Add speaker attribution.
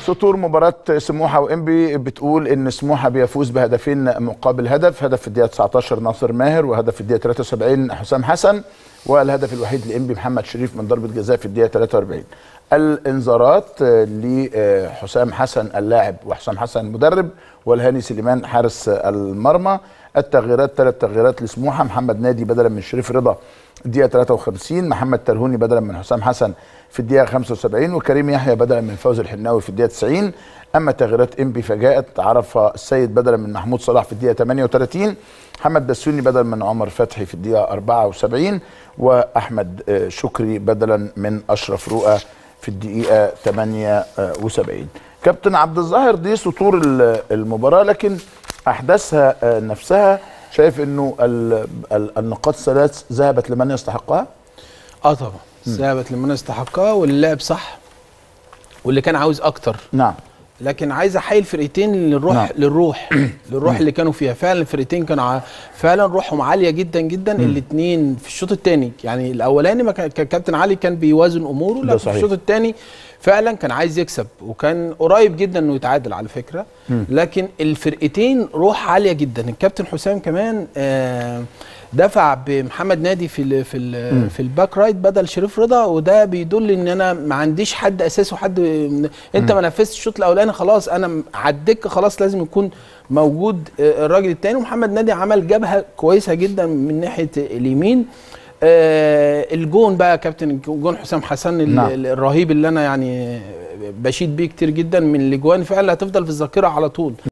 Speaker 1: سطور مباراة سموحة وإنبي بتقول إن سموحة بيفوز بهدفين مقابل هدف، هدف في الدقيقة 19 ناصر ماهر وهدف في الدقيقة 73 حسام حسن والهدف الوحيد لإنبي محمد شريف من ضربة جزاء في الدقيقة 43. الإنذارات لحسام حسن اللاعب وحسام حسن المدرب والهاني سليمان حارس المرمى. التغييرات ثلاث تغييرات لسموحة محمد نادي بدلا من شريف رضا الدقيقة 53 محمد ترهوني بدلا من حسام حسن في الدقيقة 75 وكريم يحيى بدلا من فوزي الحناوي في الدقيقة 90 أما تغييرات إنبي فجاءت عرفة السيد بدلا من محمود صلاح في الدقيقة 38 محمد بسيوني بدلا من عمر فتحي في الدقيقة 74 وأحمد شكري بدلا من أشرف رؤى في الدقيقة 78 كابتن عبد الظاهر دي سطور المباراة لكن أحداثها نفسها شايف انه النقاط الثلاث ذهبت لمن يستحقها؟
Speaker 2: اه طبعا ذهبت لمن يستحقها واللي لعب صح واللي كان عاوز اكتر
Speaker 1: نعم
Speaker 2: لكن عايز احيي الفرقتين للروح
Speaker 1: نعم.
Speaker 2: للروح للروح اللي كانوا فيها فعلا الفرقتين كانوا ع- فعلا روحهم عاليه جدا جدا الاثنين في الشوط الثاني يعني الاولاني ما كان كان كابتن علي كان بيوازن اموره
Speaker 1: ده
Speaker 2: لكن في
Speaker 1: صحيح.
Speaker 2: الشوط الثاني فعلا كان عايز يكسب وكان قريب جدا انه يتعادل على فكره لكن الفرقتين روح عاليه جدا الكابتن حسام كمان آه دفع بمحمد نادي في ال في ال في الباك رايت بدل شريف رضا وده بيدل ان انا ما عنديش حد اساسي وحد من انت ما نفذتش الشوط الاولاني خلاص انا على الدكه خلاص لازم يكون موجود آه، الراجل الثاني ومحمد نادي عمل جبهه كويسه جدا من ناحيه اليمين آه الجون بقى كابتن جون حسام حسن ال-
Speaker 1: نعم.
Speaker 2: ال- الرهيب اللي انا يعني بشيد بيه كتير جدا من الاجوان فعلا هتفضل في الذاكره على طول